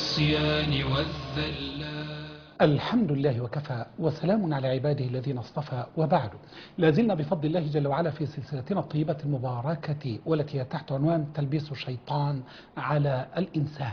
العصيان والذلات الحمد لله وكفى وسلام على عباده الذين اصطفى وبعد لازلنا بفضل الله جل وعلا في سلسلتنا الطيبة المباركة والتي هي تحت عنوان تلبيس الشيطان على الإنسان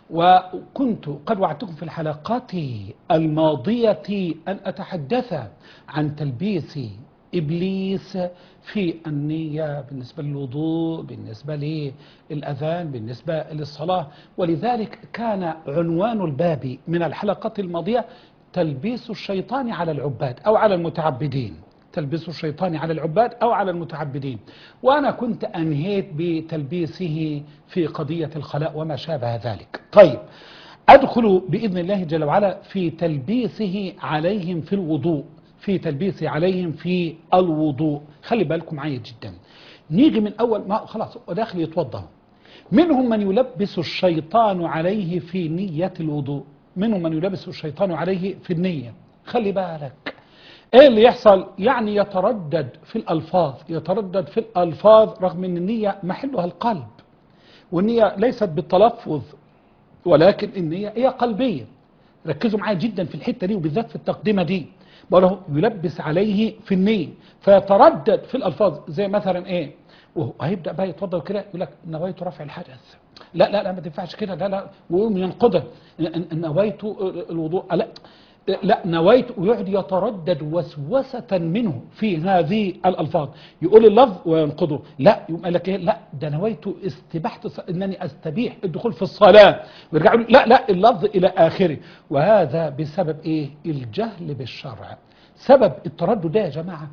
وكنت قد وعدتكم في الحلقات الماضية أن أتحدث عن تلبيس إبليس في النية بالنسبة للوضوء بالنسبة للأذان بالنسبة للصلاة ولذلك كان عنوان الباب من الحلقة الماضية تلبيس الشيطان على العباد أو على المتعبدين تلبيس الشيطان على العباد أو على المتعبدين وأنا كنت أنهيت بتلبيسه في قضية الخلاء وما شابه ذلك طيب أدخل بإذن الله جل وعلا في تلبيسه عليهم في الوضوء في تلبيسه عليهم في الوضوء خلي بالكم معايا جدا نيجي من أول ما خلاص وداخل يتوضا منهم من يلبس الشيطان عليه في نية الوضوء منهم من يلبس الشيطان عليه في النية خلي بالك ايه اللي يحصل يعني يتردد في الألفاظ يتردد في الألفاظ رغم ان النية محلها القلب والنية ليست بالتلفظ ولكن النية هي قلبية ركزوا معايا جدا في الحتة دي وبالذات في التقدمة دي بقوله يلبس عليه في النية فيتردد في الألفاظ زي مثلا ايه وهيبدأ بقى يتوضا كده يقول لك نويت رفع الحدث لا لا لا ما تنفعش كده لا لا ويقوم ينقضه نويت الوضوء لا لا نويت ويقعد يتردد وسوسة منه في هذه الألفاظ يقول اللفظ وينقضه لا يقوم قال لك ايه لا ده نويت استباحة انني استبيح الدخول في الصلاة ويرجع يقول لا لا اللفظ الى اخره وهذا بسبب ايه الجهل بالشرع سبب التردد ده يا جماعة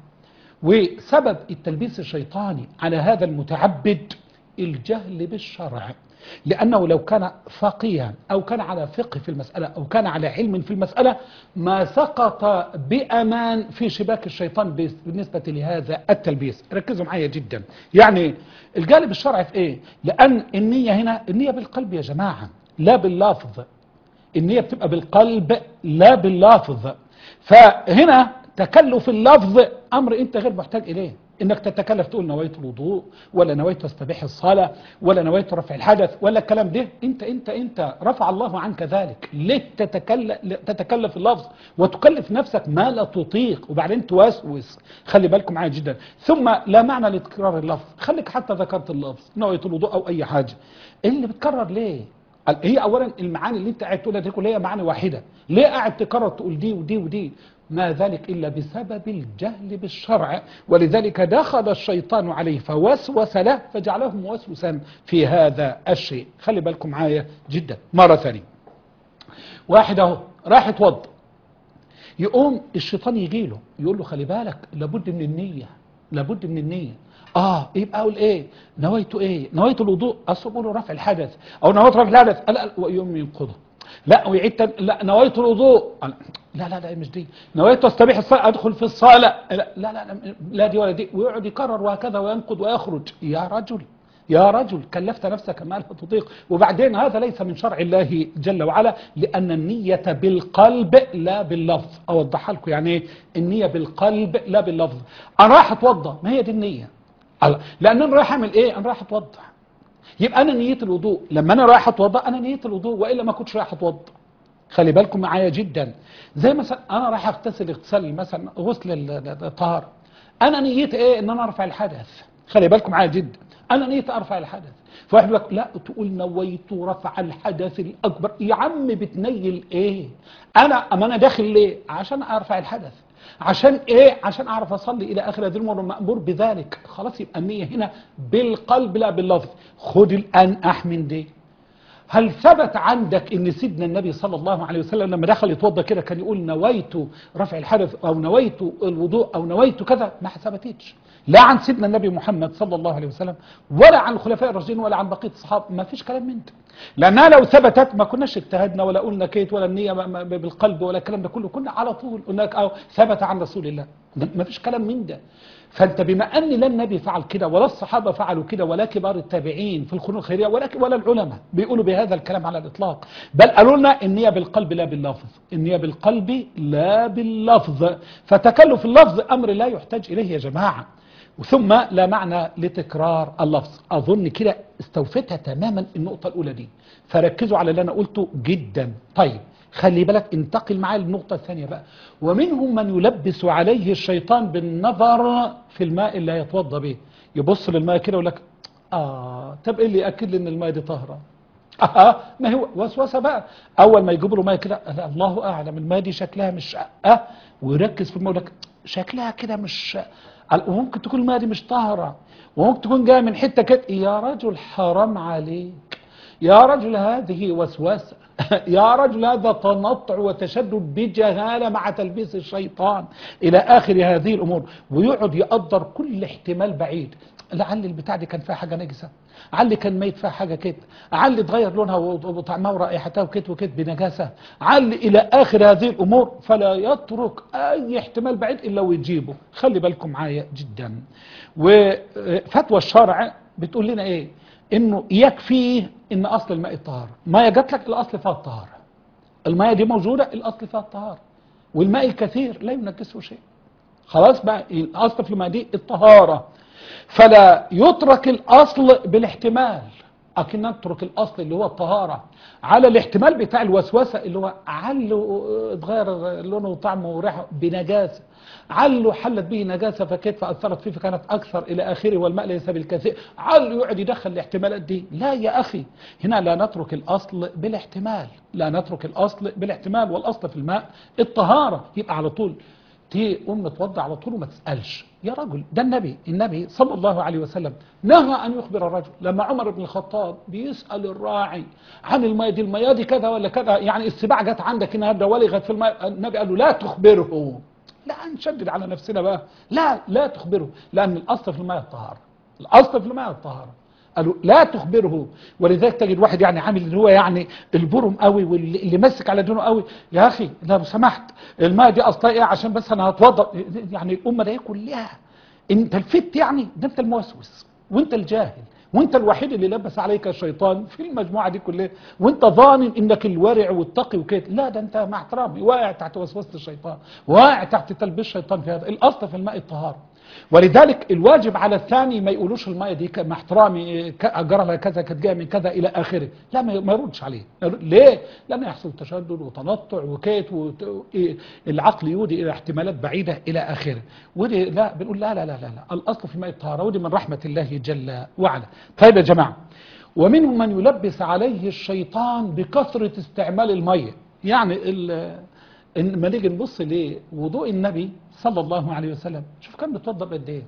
وسبب التلبيس الشيطاني على هذا المتعبد الجهل بالشرع لأنه لو كان فقيها أو كان على فقه في المسألة أو كان على علم في المسألة ما سقط بأمان في شباك الشيطان بالنسبة لهذا التلبيس ركزوا معايا جدا يعني الجانب الشرعي في إيه لأن النية هنا النية بالقلب يا جماعة لا باللافظ النية بتبقى بالقلب لا باللافظ فهنا تكلف اللفظ أمر أنت غير محتاج إليه انك تتكلف تقول نويت الوضوء ولا نويت استبيح الصلاة ولا نويت رفع الحدث ولا الكلام ده انت انت انت رفع الله عنك ذلك ليه تتكلف, تتكلف اللفظ وتكلف نفسك ما لا تطيق وبعدين توسوس خلي بالكم معايا جدا ثم لا معنى لتكرار اللفظ خليك حتى ذكرت اللفظ نويت الوضوء او اي حاجة اللي بتكرر ليه هي اولا المعاني اللي انت قاعد تقولها دي كلها معاني واحده ليه قاعد تكرر تقول دي ودي ودي ما ذلك إلا بسبب الجهل بالشرع ولذلك دخل الشيطان عليه فوسوس له فجعله موسوسا في هذا الشيء خلي بالكم معايا جدا مرة ثانية واحد اهو راح يتوضا يقوم الشيطان يجي له يقول له خلي بالك لابد من النية لابد من النية اه يبقى اقول ايه نويت ايه نويت الوضوء اصل بقول رفع الحدث او نويت رفع الحدث لا ويوم ينقضه لا ويعيد لا نويت الوضوء لا لا لا مش دي نويت استبيح الصلاة ادخل في الصلاة لا لا لا لا دي ولا دي ويقعد يكرر وهكذا وينقض ويخرج يا رجل يا رجل كلفت نفسك ما لا تطيق وبعدين هذا ليس من شرع الله جل وعلا لأن النية بالقلب لا باللفظ أوضحها لكم يعني ايه النية بالقلب لا باللفظ أنا رايح أتوضى ما هي دي النية لأن أنا رايح أعمل إيه أنا رايح أتوضى يبقى انا نية الوضوء لما انا رايح اتوضا انا نية الوضوء والا ما كنتش رايح اتوضا خلي بالكم معايا جدا زي مثلا انا رايح اغتسل اغتسال مثلا غسل الطهارة انا نيتي ايه ان انا ارفع الحدث خلي بالكم معايا جدا انا نيتي ارفع الحدث فواحد لك لا تقول نويت رفع الحدث الاكبر يا عم بتنيل ايه انا اما انا داخل ليه عشان ارفع الحدث عشان ايه عشان اعرف اصلي الى اخر هذه المره مامور بذلك خلاص يبقى النيه هنا بالقلب لا باللفظ خد الان احمن دي هل ثبت عندك ان سيدنا النبي صلى الله عليه وسلم لما دخل يتوضا كده كان يقول نويت رفع الحدث او نويت الوضوء او نويت كذا ما ثبتتش لا عن سيدنا النبي محمد صلى الله عليه وسلم ولا عن الخلفاء الراشدين ولا عن بقيه الصحابه ما فيش كلام من ده لانها لو ثبتت ما كناش اجتهدنا ولا قلنا كيت ولا النيه بالقلب ولا الكلام ده كله كنا على طول قلنا او ثبت عن رسول الله ما فيش كلام من ده فانت بما ان لا النبي فعل كده ولا الصحابه فعلوا كده ولا كبار التابعين في القرون الخيريه ولا ولا العلماء بيقولوا بهذا الكلام على الاطلاق بل قالوا لنا النيه بالقلب لا باللفظ النيه بالقلب لا باللفظ فتكلف اللفظ امر لا يحتاج اليه يا جماعه ثم لا معنى لتكرار اللفظ أظن كده استوفتها تماما النقطة الأولى دي فركزوا على اللي أنا قلته جدا طيب خلي بالك انتقل معايا للنقطة الثانية بقى ومنهم من يلبس عليه الشيطان بالنظر في الماء اللي يتوضى به يبص للماء كده ويقول لك آه طب إيه اللي يأكد لي إن الماء دي طاهرة آه ما هو وسوسة بقى أول ما يجيب له ماء كده لا، الله أعلم الماء دي شكلها مش آه ويركز في الماء يقول لك شكلها كده مش وممكن تكون الماء دي مش طاهرة وممكن تكون جاية من حتة كده يا رجل حرام عليك يا رجل هذه وسوسة يا رجل هذا تنطع وتشدد بجهالة مع تلبيس الشيطان إلى آخر هذه الأمور ويقعد يقدر كل احتمال بعيد لعل البتاع دي كان فيها حاجة نجسة علي كان ميت فيها حاجة كده علي اتغير لونها وطعمها ورائحتها وكت وكت بنجاسة علي إلى آخر هذه الأمور فلا يترك أي احتمال بعيد إلا ويجيبه خلي بالكم معايا جدا وفتوى الشرع بتقول لنا إيه إنه يكفي إن أصل الماء الطهارة ما جات لك الأصل فيها الطهارة الماء دي موجودة الأصل فيها الطهارة والماء الكثير لا ينجسه شيء خلاص بقى الأصل في الماء دي الطهارة فلا يترك الأصل بالاحتمال أكن نترك الأصل اللي هو الطهارة على الاحتمال بتاع الوسوسة اللي هو عله اتغير لونه وطعمه وريحه بنجاسة عله حلت به نجاسة فكيف فأثرت فيه فكانت أكثر إلى آخره والماء ليس بالكثير عله يقعد يدخل الاحتمالات دي لا يا أخي هنا لا نترك الأصل بالاحتمال لا نترك الأصل بالاحتمال والأصل في الماء الطهارة يبقى على طول تقوم متوضع على طول وما تسألش يا رجل ده النبي النبي صلى الله عليه وسلم نهى أن يخبر الرجل لما عمر بن الخطاب بيسأل الراعي عن المياه دي المياه دي كذا ولا كذا يعني السباع جت عندك النهارده ولغت في الماء النبي قال له لا تخبره لا نشدد على نفسنا بقى لا لا تخبره لأن الأصل في الماء الطهارة الأصل في الماء الطهارة قالوا لا تخبره ولذلك تجد واحد يعني عامل اللي هو يعني البرم قوي واللي اللي ماسك على دينه قوي يا اخي لو سمحت الماء دي اصلا ايه عشان بس انا هتوضا يعني الامه دي كلها انت الفت يعني ده انت الموسوس وانت الجاهل وانت الوحيد اللي لبس عليك الشيطان في المجموعه دي كلها وانت ظانن انك الورع والتقي وكده لا ده انت مع احترامي واقع تحت وسوسه الشيطان واقع تحت تلبيس الشيطان في هذا الاصل في الماء الطهاره ولذلك الواجب على الثاني ما يقولوش المية دي ك- مع احترامي ك- أجرى لها كذا كانت جايه من كذا إلى آخره لا ما ما يردش عليه ليه؟ لأن يحصل تشدد وتنطع وكيت وت- إيه، العقل يودي إلى احتمالات بعيدة إلى آخره ودي لا بنقول لا لا لا لا, لا. الأصل في ماء الطهارة ودي من رحمة الله جل وعلا طيب يا جماعة ومنهم من يلبس عليه الشيطان بكثرة استعمال المية يعني ال- إن ما نيجي نبص لوضوء النبي صلى الله عليه وسلم شوف كان بيتوضا بقد ايه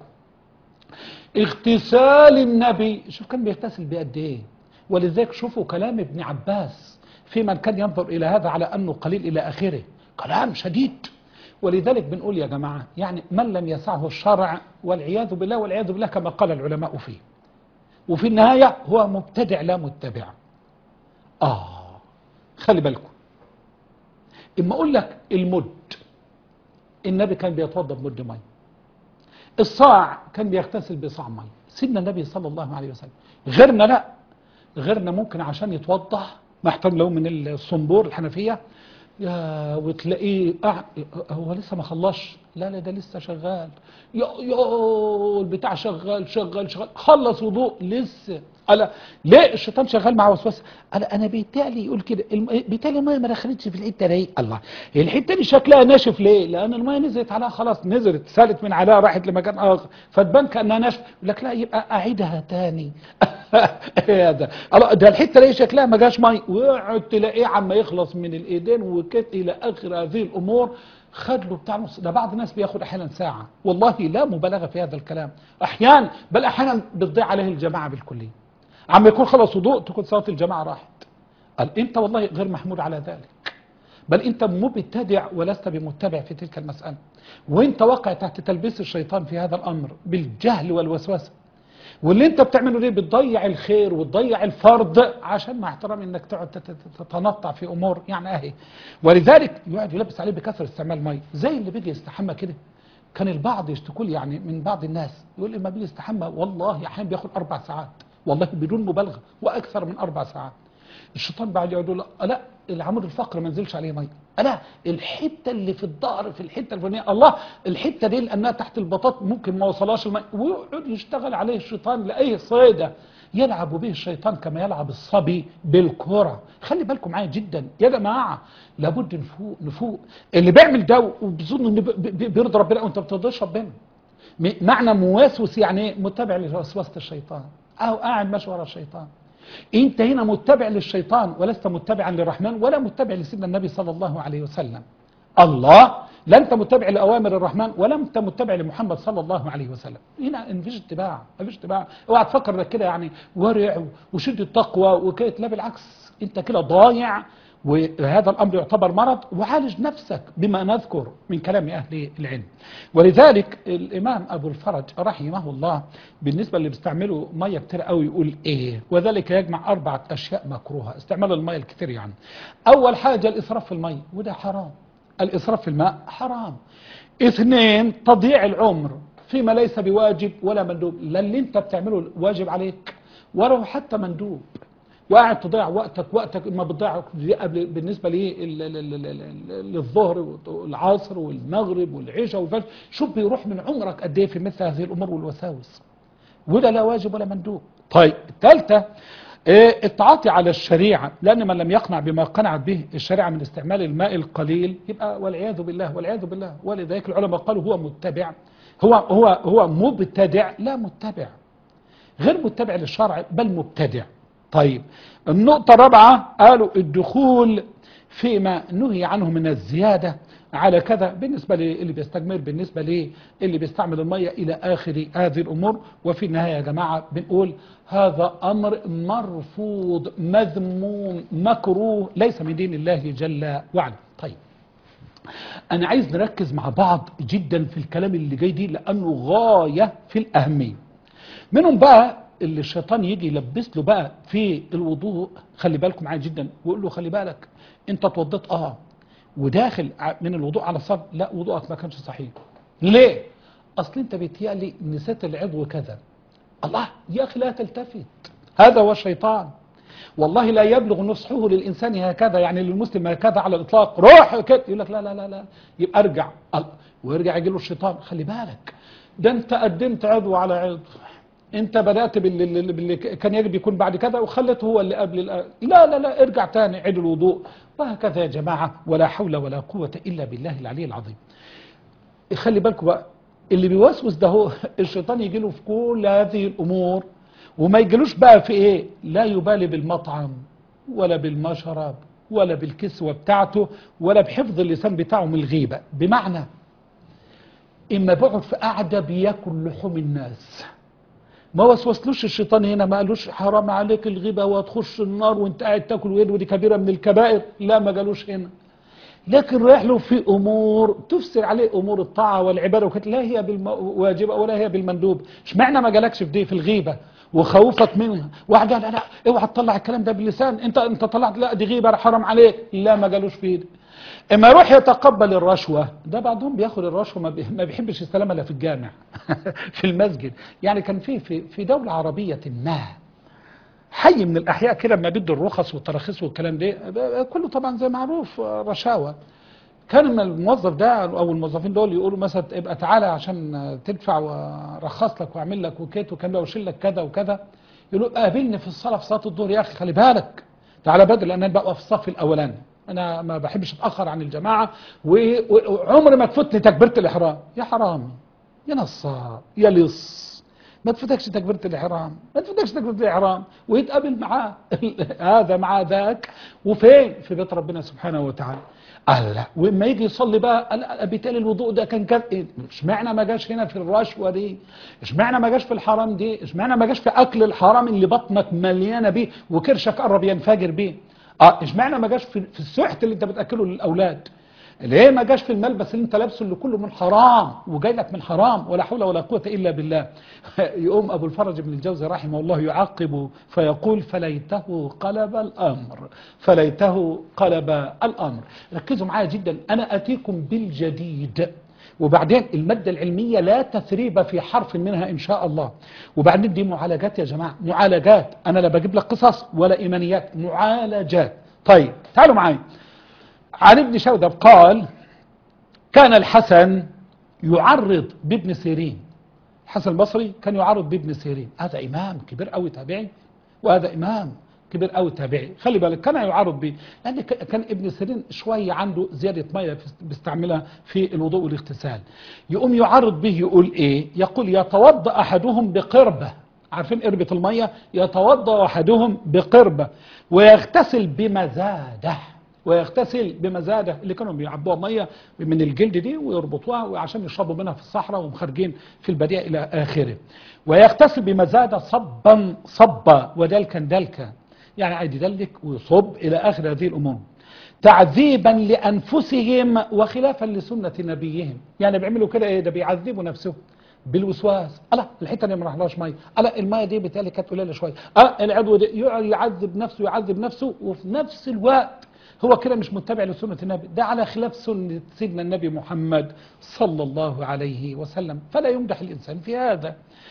اغتسال النبي شوف كان بيغتسل بقد ايه ولذلك شوفوا كلام ابن عباس في من كان ينظر الى هذا على انه قليل الى اخره كلام شديد ولذلك بنقول يا جماعه يعني من لم يسعه الشرع والعياذ بالله والعياذ بالله كما قال العلماء فيه وفي النهايه هو مبتدع لا متبع اه خلي بالكم اما اقول لك المد النبي كان بيتوضا بمد ميه الصاع كان بيغتسل بصاع ميه سيدنا النبي صلى الله عليه وسلم غيرنا لا غيرنا ممكن عشان يتوضا محترم له من الصنبور الحنفيه يا وتلاقيه أع... هو لسه ما خلصش لا لا ده لسه شغال يا يا البتاع شغال شغال شغال خلص وضوء لسه قال ليه الشيطان شغال مع وسوسه قال انا بيتهيألي يقول كده الم- بيتهيألي الميه ما دخلتش في الحته دي الله هي الحته دي شكلها ناشف ليه لان الميه نزلت عليها خلاص نزلت سالت من عليها راحت لمكان اخر فتبان كانها ناشف يقول لك لا يبقى اعيدها تاني إيه ده الله ده الحته دي شكلها ما جاش ميه ويقعد تلاقيه عما يخلص من الايدين وكت الى اخر هذه الامور خد له بتاع نص ده بعض الناس بياخد احيانا ساعه والله لا مبالغه في هذا الكلام احيانا بل احيانا بتضيع عليه الجماعه بالكليه عم يكون خلص وضوء تكون صلاه الجماعه راحت قال انت والله غير محمود على ذلك بل انت مبتدع ولست بمتبع في تلك المساله وانت واقع تحت تلبيس الشيطان في هذا الامر بالجهل والوسوسه واللي انت بتعمله ليه بتضيع الخير وتضيع الفرض عشان مع احترامي انك تقعد تت- تتنطع في امور يعني اهي ولذلك يقعد يلبس عليه بكثره استعمال ميه زي اللي بيجي يستحمى كده كان البعض يشتكوا لي يعني من بعض الناس يقول لي ما بيجي يستحمى والله احيانا بياخد اربع ساعات والله بدون مبالغه واكثر من اربع ساعات الشيطان بعد يقعد يقول لا العمود الفقري ما نزلش عليه ميه لا الحته اللي في الظهر في الحته الفلانيه الله الحته دي لانها تحت البطاط ممكن ما وصلهاش الميه ويقعد يشتغل عليه الشيطان لاي صيده يلعب به الشيطان كما يلعب الصبي بالكرة خلي بالكم معايا جدا يا جماعة لابد نفوق نفوق اللي بيعمل ده وبيظن انه بي- بي- بيرضي ربنا وانت بترضيش ربنا م- معنى موسوس يعني ايه متبع لوسوسة الشيطان او قاعد ماشي ورا الشيطان انت هنا متبع للشيطان ولست متبعا للرحمن ولا متبع لسيدنا النبي صلى الله عليه وسلم الله لا انت متبع لاوامر الرحمن ولا انت متبع لمحمد صلى الله عليه وسلم هنا مفيش اتباع مفيش اتباع اوعى تفكر انك كده يعني ورع وشد التقوى وكده لا بالعكس انت كده ضايع وهذا الامر يعتبر مرض وعالج نفسك بما نذكر من كلام اهل العلم ولذلك الامام ابو الفرج رحمه الله بالنسبه اللي بيستعملوا ميه كتير قوي يقول ايه وذلك يجمع اربعه اشياء مكروهه استعمال الميه الكتير يعني اول حاجه الاسراف في الميه وده حرام الإسراف في الماء حرام اثنين تضييع العمر فيما ليس بواجب ولا مندوب لا اللي انت بتعمله واجب عليك ولا هو حتى مندوب وقاعد تضيع وقتك وقتك ما بتضيع قبل بالنسبه لي ال- ال- ال- ال- للظهر والعصر والمغرب والعشاء والفجر شوف بيروح من عمرك قد ايه في مثل هذه الامور والوساوس وده لا واجب ولا مندوب طيب الثالثة إيه، التعاطي على الشريعة لأن من لم يقنع بما قنعت به الشريعة من استعمال الماء القليل يبقى والعياذ بالله والعياذ بالله ولذلك العلماء قالوا هو متبع هو هو هو مبتدع لا متبع غير متبع للشرع بل مبتدع طيب النقطة الرابعة قالوا الدخول فيما نهي عنه من الزيادة على كذا بالنسبة للي بيستجمر بالنسبة للي بيستعمل المية إلى آخر هذه الأمور وفي النهاية يا جماعة بنقول هذا أمر مرفوض مذموم مكروه ليس من دين الله جل وعلا طيب أنا عايز نركز مع بعض جدا في الكلام اللي جاي دي لأنه غاية في الأهمية منهم بقى اللي الشيطان يجي يلبس له بقى في الوضوء خلي بالكم معايا جدا ويقول له خلي بالك انت اتوضيت اه وداخل ع- من الوضوء على الصلاة لا وضوءك ما كانش صحيح ليه اصل انت بيتهيألي نسيت العضو كذا الله يا اخي لا تلتفت هذا هو الشيطان والله لا يبلغ نصحه للانسان هكذا يعني للمسلم هكذا على الاطلاق روح كده يقول لك لا لا لا لا يبقى ارجع الله. ويرجع يجي له الشيطان خلي بالك ده انت قدمت عضو على عضو انت بدات باللي, باللي كان يجب يكون بعد كذا وخلته هو اللي قبل الآ- لا لا لا ارجع تاني عيد الوضوء وهكذا يا جماعه ولا حول ولا قوه الا بالله العلي العظيم خلي بالكم بقى اللي بيوسوس ده هو الشيطان يجي له في كل هذه الامور وما يجيلوش بقى في ايه لا يبالي بالمطعم ولا بالمشرب ولا بالكسوه بتاعته ولا بحفظ اللسان بتاعه من الغيبه بمعنى اما بيقعد في قعده بياكل لحوم الناس ما وسوسلوش الشيطان هنا ما قالوش حرام عليك الغيبه وهتخش النار وانت قاعد تاكل ويد ودي كبيره من الكبائر لا ما قالوش هنا لكن رايح له في امور تفسر عليه امور الطاعه والعباده وكانت لا هي بالواجبه ولا هي بالمندوب اشمعنى ما جالكش في دي في الغيبه وخوفك منها واحد قال لا لا اوعى تطلع الكلام ده باللسان انت انت طلعت لا دي غيبه حرام عليك لا ما قالوش في دي اما يروح يتقبل الرشوه ده بعضهم بياخد الرشوه ما بي- ما بيحبش السلام الا في الجامع في المسجد يعني كان في في في دوله عربيه ما حي من الاحياء كده ما بده الرخص والتراخيص والكلام ده كله طبعا زي معروف آه، رشاوى كان الموظف ده او الموظفين دول يقولوا مثلا ابقى تعالى عشان آه، تدفع وارخص لك واعمل لك وكيت وكان لو اشيل لك كذا وكذا يقولوا قابلني في الصلاه في صلاه الظهر يا اخي خلي بالك تعالى بدري لان انا بقى في الصف الاولاني انا ما بحبش اتاخر عن الجماعه و- وعمري ما تفوتني تكبيره الاحرام يا حرامي يا نصاب يا لص ما تفوتكش تكبيرة الإحرام ما تفوتكش تكبيرة الإحرام ويتقابل معاه هذا مع ذاك وفين في بيت ربنا سبحانه وتعالى قال لا وإما يجي يصلي بقى قال لا، بالتالي الوضوء ده كان كذا إيه؟ اشمعنى ما جاش هنا في الرشوة دي اشمعنى ما جاش في الحرام دي اشمعنى ما جاش في أكل الحرام اللي بطنك مليانة بيه وكرشك قرب ينفجر بيه اه اشمعنى ما جاش في, في السحت اللي انت بتاكله للاولاد ليه ما جاش في الملبس اللي انت لابسه اللي كله من حرام وجاي لك من حرام ولا حول ولا قوه الا بالله يقوم ابو الفرج بن الجوزي رحمه الله يعقب فيقول فليته قلب الامر فليته قلب الامر ركزوا معايا جدا انا اتيكم بالجديد وبعدين المادة العلمية لا تثريب في حرف منها إن شاء الله وبعدين دي معالجات يا جماعة معالجات أنا لا بجيب لك قصص ولا إيمانيات معالجات طيب تعالوا معي عن ابن شودب قال كان الحسن يعرض بابن سيرين الحسن البصري كان يعرض بابن سيرين هذا إمام كبير أوي تابعي وهذا إمام كبير قوي تابعي خلي بالك كان يعرض به لان ك- كان ابن سيرين شويه عنده زياده ميه في- بيستعملها في الوضوء والاغتسال يقوم يعرض به يقول ايه يقول يتوضا احدهم بقربه عارفين قربة المية يتوضا احدهم بقربة ويغتسل بمزاده ويغتسل بمزاده اللي كانوا بيعبوها ميه من الجلد دي ويربطوها وعشان يشربوا منها في الصحراء ومخرجين في البديع الى اخره ويغتسل بمزاده صبا صبا ودلكا دلكا يعني عايز يدلك ويصب الى اخر هذه الامور تعذيبا لانفسهم وخلافا لسنه نبيهم يعني بيعملوا كده ايه ده بيعذبوا نفسهم بالوسواس الا الحته دي ما راحلهاش ميه الا الميه دي بتالي كانت قليله شويه اه العضو ده يقعد يعذب نفسه يعذب نفسه وفي نفس الوقت هو كده مش متبع لسنه النبي ده على خلاف سنه سيدنا النبي محمد صلى الله عليه وسلم فلا يمدح الانسان في هذا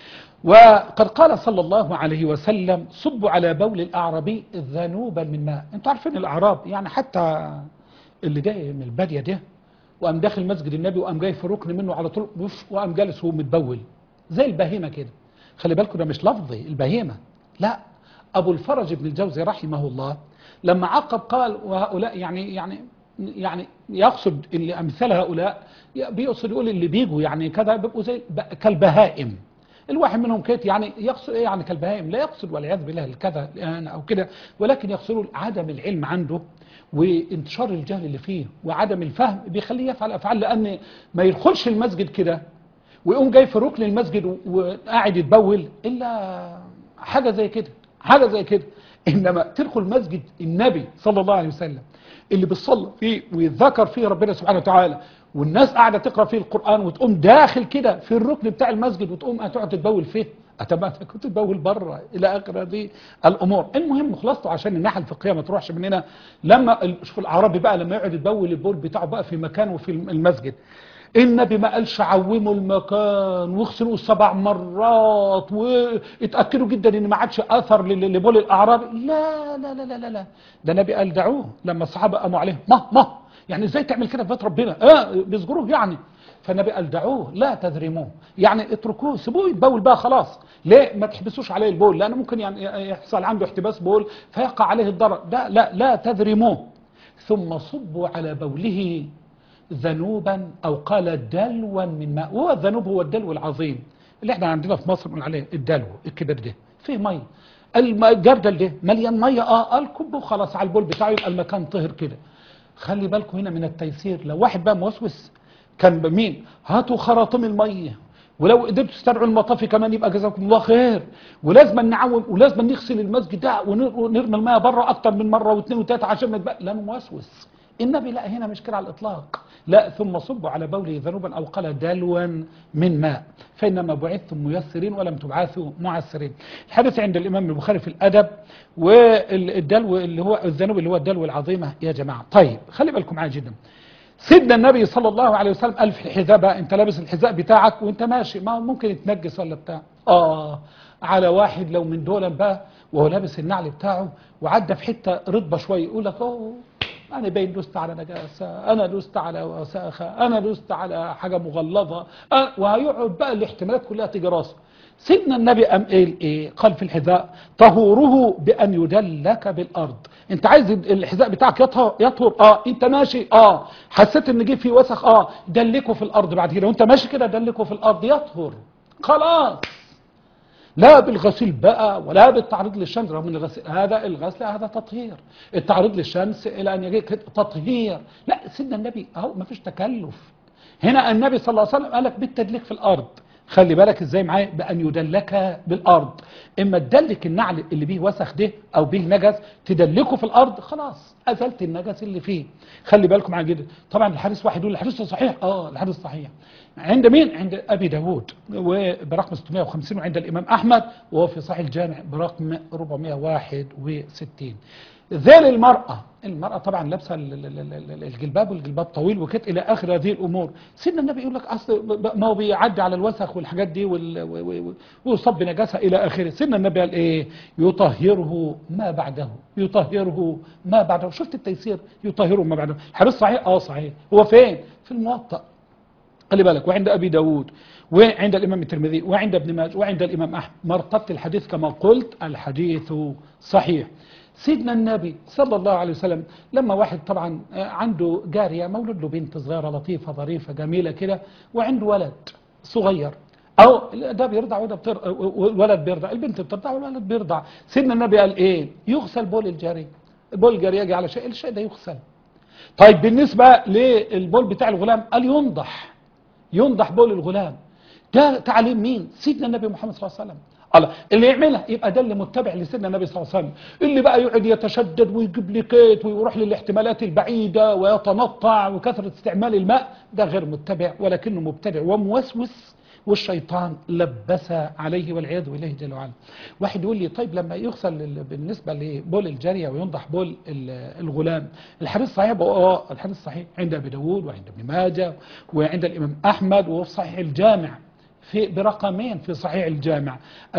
وقد قال صلى الله عليه وسلم صبوا على بول الأعرابي ذنوبا من ماء انتوا عارفين الأعراب يعني حتى اللي جاي من البادية ده وقام داخل مسجد النبي وقام جاي في ركن منه على طول وف- وقام جالس وهو متبول زي البهيمة كده خلي بالكم ده مش لفظي البهيمة لا أبو الفرج بن الجوزي رحمه الله لما عقب قال وهؤلاء يعني يعني يعني يقصد اللي أمثال هؤلاء بيقصد يقول اللي بيجوا يعني كذا بيبقوا زي ب- كالبهائم الواحد منهم كده يعني يقصد ايه يعني كالبهائم لا يقصد والعياذ بالله الكذا الان او كده ولكن يقصد عدم العلم عنده وانتشار الجهل اللي فيه وعدم الفهم بيخليه يفعل افعال لان ما يدخلش المسجد كده ويقوم جاي في ركن المسجد و- وقاعد يتبول الا حاجه زي كده حاجه زي كده انما تدخل مسجد النبي صلى الله عليه وسلم اللي بتصلي فيه ويتذكر فيه ربنا سبحانه وتعالى والناس قاعده تقرا فيه القران وتقوم داخل كده في الركن بتاع المسجد وتقوم هتقعد تتبول فيه أتبقى كنت تتبول بره الى اخر هذه الامور المهم خلاصته عشان الناحيه الفقهيه ما تروحش مننا لما ال- شوف الاعرابي بقى لما يقعد يتبول البول بتاعه بقى في مكانه في المسجد النبي ما قالش عوموا المكان واغسلوه سبع مرات واتاكدوا جدا ان ما عادش اثر لل- لبول الاعرابي لا لا لا لا لا, لا. ده النبي قال دعوه لما الصحابه قاموا عليه ما ما يعني ازاي تعمل كده في بيت ربنا اه بيصغروه يعني فالنبي قال دعوه لا تذرموه يعني اتركوه سيبوه يتبول بقى خلاص ليه ما تحبسوش عليه البول لانه ممكن يعني يحصل عنده احتباس بول فيقع عليه الضرر لا لا لا تذرموه ثم صبوا على بوله ذنوبا او قال دلوا من ماء وهو الذنوب هو الدلو العظيم اللي احنا عندنا في مصر بنقول عليه الدلو الكبير ده فيه ميه الم- الجردل ده مليان ميه اه الكب خلاص على البول بتاعه يبقى المكان طهر كده خلي بالكم هنا من التيسير لو واحد بقى موسوس كان بمين هاتوا خراطيم الميه ولو قدرتوا تستدعوا المطافي كمان يبقى جزاكم الله خير ولازم نعوم ولازم نغسل المسجد ده ونر- ونرمي الميه بره اكتر من مره واثنين وثلاثه عشان ما يتبقى لانه موسوس النبي لا هنا مش كده على الاطلاق لا ثم صبوا على بوله ذنوبا او قال دلوا من ماء فانما بعثتم ميسرين ولم تبعثوا معسرين الحديث عند الامام البخاري في الادب والدلو اللي هو الذنوب اللي هو الدلو العظيمه يا جماعه طيب خلي بالكم معايا جدا سيدنا النبي صلى الله عليه وسلم قال في الحذاء بقى انت لابس الحذاء بتاعك وانت ماشي ما هو ممكن يتنجس ولا بتاع اه على واحد لو من دول بقى وهو لابس النعل بتاعه وعدى في حته رطبه شويه يقول لك اوه انا باين دوست على نجاسه انا دوست على وساخه انا دوست على حاجه مغلظه أنا وهيقعد بقى الاحتمالات كلها تيجي راسه سيدنا النبي قام قال ايه قال في الحذاء طهوره بان يدلك بالارض انت عايز الحذاء بتاعك يطهر يطهر اه انت ماشي اه حسيت ان جه فيه وسخ اه دلكه في الارض بعد كده وانت ماشي كده دلكه في الارض يطهر خلاص لا بالغسيل بقى ولا بالتعريض للشمس رغم ان الغسيل هذا الغسل هذا تطهير التعريض للشمس الى ان يجي كده تطهير لا سيدنا النبي اهو ما فيش تكلف هنا النبي صلى الله عليه وسلم قال لك بالتدليك في الارض خلي بالك ازاي معايا بان يدلك بالارض اما تدلك النعل اللي بيه وسخ ده او بيه نجس تدلكه في الارض خلاص ازلت النجس اللي فيه خلي بالكم معايا جدا طبعا الحديث واحد يقول الحديث صحيح اه الحديث صحيح عند مين عند ابي داود وبرقم 650 وعند الامام احمد وهو في صحيح الجامع برقم 461 ذيل المرأة المرأة طبعا لابسة ال- ال- ال- ال- الجلباب والجلباب طويل وكده إلى آخر هذه الأمور سيدنا النبي يقول لك أصل ب- ما هو بيعدي على الوسخ والحاجات دي وال- و- و- و- ويصب نجاسة إلى آخره سيدنا النبي قال إيه يطهره ما بعده يطهره ما بعده شفت التيسير يطهره ما بعده الحديث صحيح اه صحيح هو فين في الموطأ خلي بالك وعند أبي داود وعند الإمام الترمذي وعند ابن ماجه وعند الإمام أحمد مرتبة الحديث كما قلت الحديث صحيح سيدنا النبي صلى الله عليه وسلم لما واحد طبعا عنده جارية مولود له بنت صغيرة لطيفة ظريفة جميلة كده وعنده ولد صغير أو ده بيرضع وده بتر... والولد بيرضع البنت بترضع والولد بيرضع سيدنا النبي قال إيه يغسل بول الجارية بول الجارية يجي على شيء الشيء ده يغسل طيب بالنسبة للبول بتاع الغلام قال ينضح ينضح بول الغلام ده تعليم مين سيدنا النبي محمد صلى الله عليه وسلم الله اللي يعملها يبقى ده اللي متبع لسيدنا النبي صلى الله عليه وسلم اللي بقى يقعد يتشدد ويجيب لي كيت ويروح للاحتمالات البعيدة ويتنطع وكثرة استعمال الماء ده غير متبع ولكنه مبتدع وموسوس والشيطان لبس عليه والعياذ بالله جل وعلا واحد يقول لي طيب لما يغسل ال- بالنسبة لبول الجارية وينضح بول ال- الغلام الحديث صحيح بقى اه الحديث صحيح عند ابي داود وعند ابن ماجه وعند الامام احمد وفي صحيح الجامع في برقمين في صحيح الجامع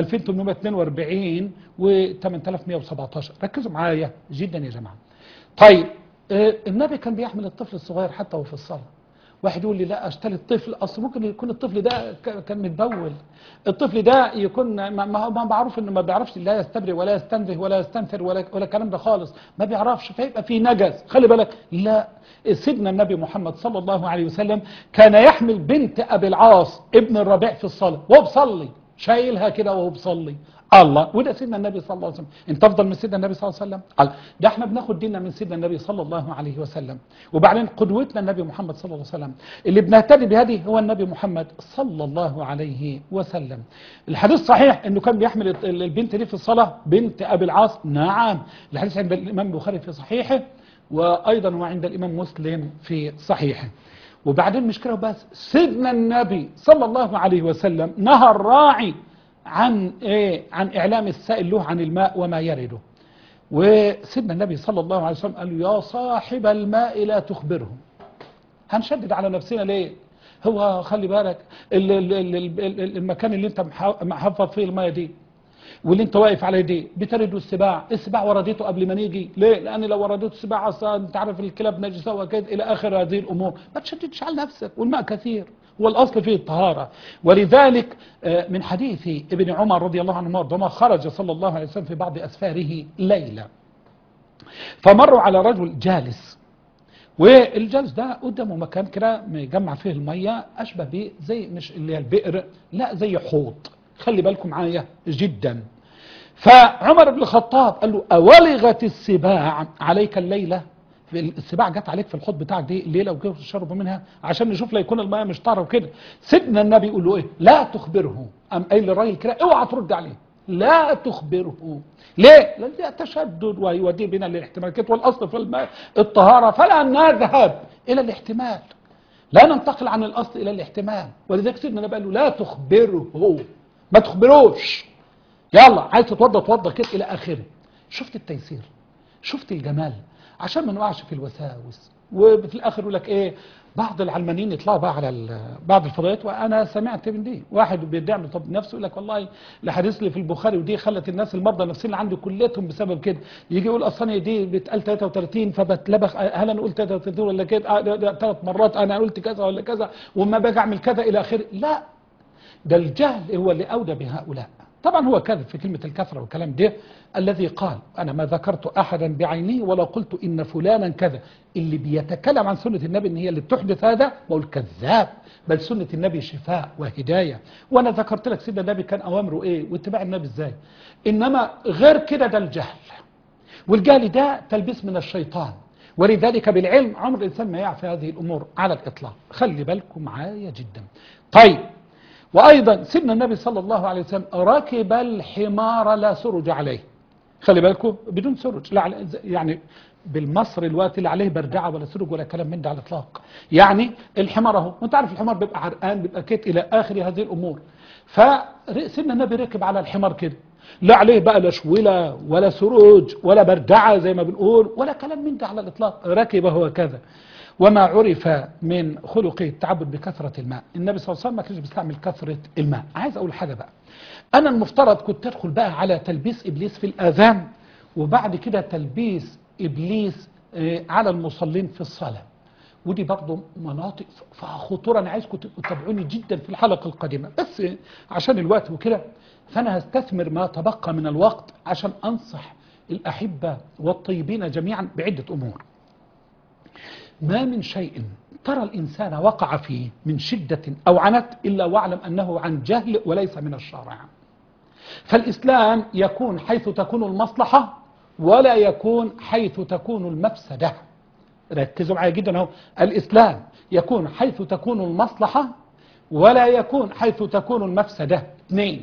2842 و 8117 ركزوا معايا جدا يا جماعه طيب آه، النبي كان بيحمل الطفل الصغير حتى وفي الصلاه واحد يقول لي لا اشتري الطفل اصل ممكن يكون الطفل ده ك- كان متبول الطفل ده يكون ما ما هو ما بعرف انه ما بيعرفش لا يستبرئ ولا يستنزه ولا يستنثر ولا ولا الكلام ده خالص ما بيعرفش فيبقى في نجس خلي بالك لا سيدنا النبي محمد صلى الله عليه وسلم كان يحمل بنت ابي العاص ابن الربيع في الصلاه وهو بيصلي شايلها كده وهو بيصلي الله وده سيدنا النبي صلى الله عليه وسلم انت افضل من سيدنا النبي صلى الله عليه وسلم الله ده احنا بناخد ديننا من سيدنا النبي صلى الله عليه وسلم وبعدين قدوتنا النبي محمد صلى الله عليه وسلم اللي بنهتدي بهذه هو النبي محمد صلى الله عليه وسلم الحديث صحيح انه كان بيحمل ال- البنت دي في الصلاه بنت ابي العاص نعم الحديث عند الامام البخاري في صحيحه وايضا وعند الامام مسلم في صحيحه وبعدين مش كده بس سيدنا النبي صلى الله عليه وسلم نهى الراعي عن ايه عن اعلام السائل له عن الماء وما يرده وسيدنا النبي صلى الله عليه وسلم قال له يا صاحب الماء لا تخبرهم هنشدد على نفسنا ليه هو خلي بالك ال- ال- ال- ال- ال- المكان اللي انت محا- محفظ فيه الماء دي واللي انت واقف عليه دي بترده السباع السباع وردته قبل ما نيجي ليه لان لو وردته السباع اصلا انت عارف الكلاب نجسه وكده الى اخر هذه الامور ما تشددش على نفسك والماء كثير والاصل فيه الطهاره ولذلك آه، من حديث ابن عمر رضي الله عنه وارضاه خرج صلى الله عليه وسلم في بعض اسفاره ليلا فمروا على رجل جالس والجالس ده قدامه مكان كده مجمع فيه الميه اشبه بيه زي مش اللي هي البئر لا زي حوض خلي بالكم معايا جدا فعمر بن الخطاب قال له اولغت السباع عليك الليله السباع جت عليك في الحوض بتاعك دي الليله وجه تشربوا منها عشان نشوف لا يكون الماء مش طاهر وكده سيدنا النبي يقول له ايه لا تخبره ام قايل للراجل كده اوعى ترد عليه لا تخبره ليه؟ لان ده تشدد ويوديه بنا للاحتمالات والاصل في الماء الطهاره فلا نذهب الى الاحتمال لا ننتقل عن الاصل الى الاحتمال ولذلك سيدنا النبي قال له لا تخبره ما تخبروش يلا عايز تتوضى توضى كده الى اخره شفت التيسير شفت الجمال عشان ما نقعش في الوساوس وفي الاخر يقول لك ايه بعض العلمانيين يطلعوا بقى على ال- بعض الفضائيات وانا سمعت من دي واحد بيدعم طب نفسه يقول لك والله الحديث اللي في البخاري ودي خلت الناس المرضى النفسيين اللي عندي كليتهم بسبب كده يجي يقول اصلا دي بتقال 33 فبتلبخ هل انا قلت 33 ولا كده ثلاث مرات انا قلت كذا ولا كذا وما باجي اعمل كذا الى اخره لا ده الجهل هو اللي أودى بهؤلاء طبعا هو كذب في كلمة الكثرة والكلام ده الذي قال أنا ما ذكرت أحدا بعينه ولا قلت إن فلانا كذا اللي بيتكلم عن سنة النبي إن هي اللي بتحدث هذا بقول كذاب بل سنة النبي شفاء وهداية وأنا ذكرت لك سيدنا النبي كان أوامره إيه واتباع النبي إزاي إنما غير كده ده الجهل والجهل ده تلبيس من الشيطان ولذلك بالعلم عمر الإنسان ما يعرف هذه الأمور على الإطلاق خلي بالكم معايا جدا طيب وأيضا سيدنا النبي صلى الله عليه وسلم ركب الحمار لا سرج عليه خلي بالكم بدون سرج لا على- يعني بالمصري الوقت اللي عليه برجعه ولا سرج ولا كلام من ده على الاطلاق يعني الحمار اهو وانت عارف الحمار بيبقى عرقان بيبقى كيت الى اخر هذه الامور فسيدنا النبي ركب على الحمار كده لا عليه بقى لا شولة ولا سروج ولا بردعة زي ما بنقول ولا كلام من ده على الإطلاق ركب هو كذا وما عرف من خلقه التعبد بكثرة الماء النبي صلى الله عليه وسلم ما كانش بيستعمل كثرة الماء عايز أقول حاجة بقى أنا المفترض كنت أدخل بقى على تلبيس إبليس في الآذان وبعد كده تلبيس إبليس آه، على المصلين في الصلاة ودي برضه مناطق فيها خطوره انا عايزكم تبقوا تتابعوني جدا في الحلقه القادمه بس عشان الوقت وكده فانا هستثمر ما تبقى من الوقت عشان انصح الاحبه والطيبين جميعا بعده امور. ما من شيء ترى الانسان وقع فيه من شده او عنت الا واعلم انه عن جهل وليس من الشرع. فالاسلام يكون حيث تكون المصلحه ولا يكون حيث تكون المفسده. ركزوا معايا جدا اهو الاسلام يكون حيث تكون المصلحه ولا يكون حيث تكون المفسده اثنين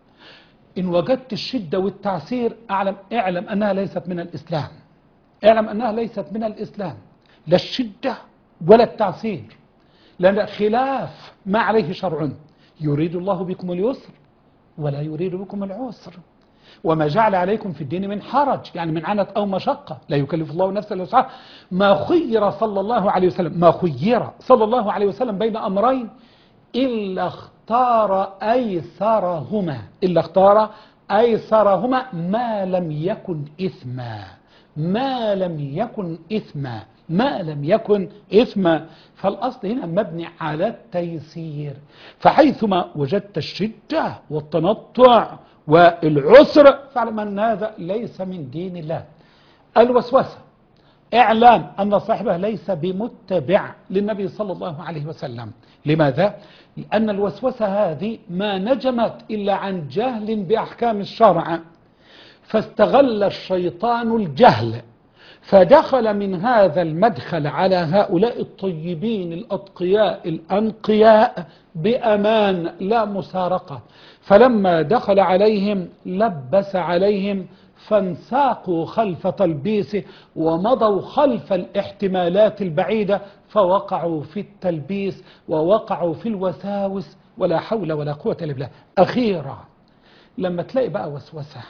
ان وجدت الشده والتعسير اعلم اعلم انها ليست من الاسلام اعلم انها ليست من الاسلام لا الشده ولا التعسير لان خلاف ما عليه شرع يريد الله بكم اليسر ولا يريد بكم العسر وما جعل عليكم في الدين من حرج يعني من عنت أو مشقة لا يكلف الله نفسا إلا وسعها ما خير صلى الله عليه وسلم ما خير صلى الله عليه وسلم بين أمرين إلا اختار أيسرهما إلا اختار أيسرهما ما لم يكن إثما ما لم يكن إثما ما لم يكن إثما فالأصل هنا مبني على التيسير فحيثما وجدت الشدة والتنطع والعسر فاعلم أن هذا ليس من دين الله الوسوسة إعلام أن صاحبه ليس بمتبع للنبي صلى الله عليه وسلم لماذا؟ لأن الوسوسة هذه ما نجمت إلا عن جهل بأحكام الشرع فاستغل الشيطان الجهل فدخل من هذا المدخل على هؤلاء الطيبين الأتقياء الأنقياء بأمان لا مسارقة فلما دخل عليهم لبس عليهم فانساقوا خلف تلبيسه ومضوا خلف الاحتمالات البعيدة فوقعوا في التلبيس ووقعوا في الوساوس ولا حول ولا قوة إلا بالله أخيرا لما تلاقي بقى وسوسة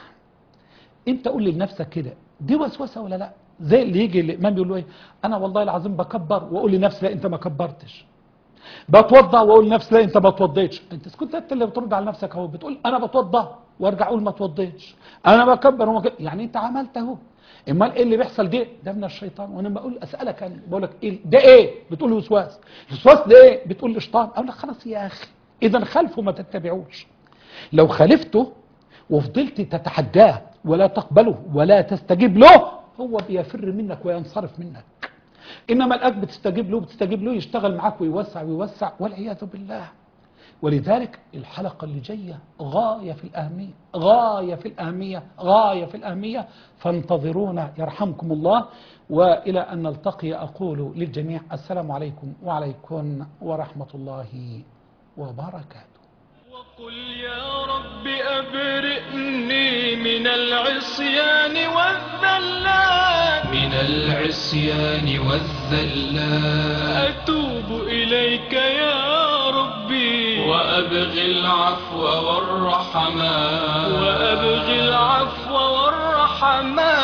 انت قول لنفسك كده دي وسوسة ولا لا زي اللي يجي الإمام يقول له ايه أنا والله العظيم بكبر وأقول لنفسي لا أنت ما كبرتش بتوضى واقول لنفسي لا انت ما توضيتش انت كنت انت اللي بترد على نفسك اهو بتقول انا بتوضى وارجع اقول ما توضيتش انا بكبر وما ك... يعني انت عملت اهو امال ايه اللي بيحصل ده ده من الشيطان وانا بقول اسالك انا بقول لك ايه ده ايه بتقول لي وسواس الوسواس ده ايه بتقول لي شيطان اقول لك خلاص يا اخي اذا خلفه ما تتبعوش لو خالفته وفضلت تتحداه ولا تقبله ولا تستجيب له هو بيفر منك وينصرف منك انما الاب بتستجيب له بتستجيب له يشتغل معاك ويوسع ويوسع والعياذ بالله ولذلك الحلقة اللي جاية غاية في الأهمية غاية في الأهمية غاية في الأهمية فانتظرونا يرحمكم الله وإلى أن نلتقي أقول للجميع السلام عليكم وعليكم ورحمة الله وبركاته وقل يا رب أبرئني من العصيان والذلات من العصيان والذلات أتوب إليك يا ربي وأبغي العفو والرحمات وأبغي العفو والرحمات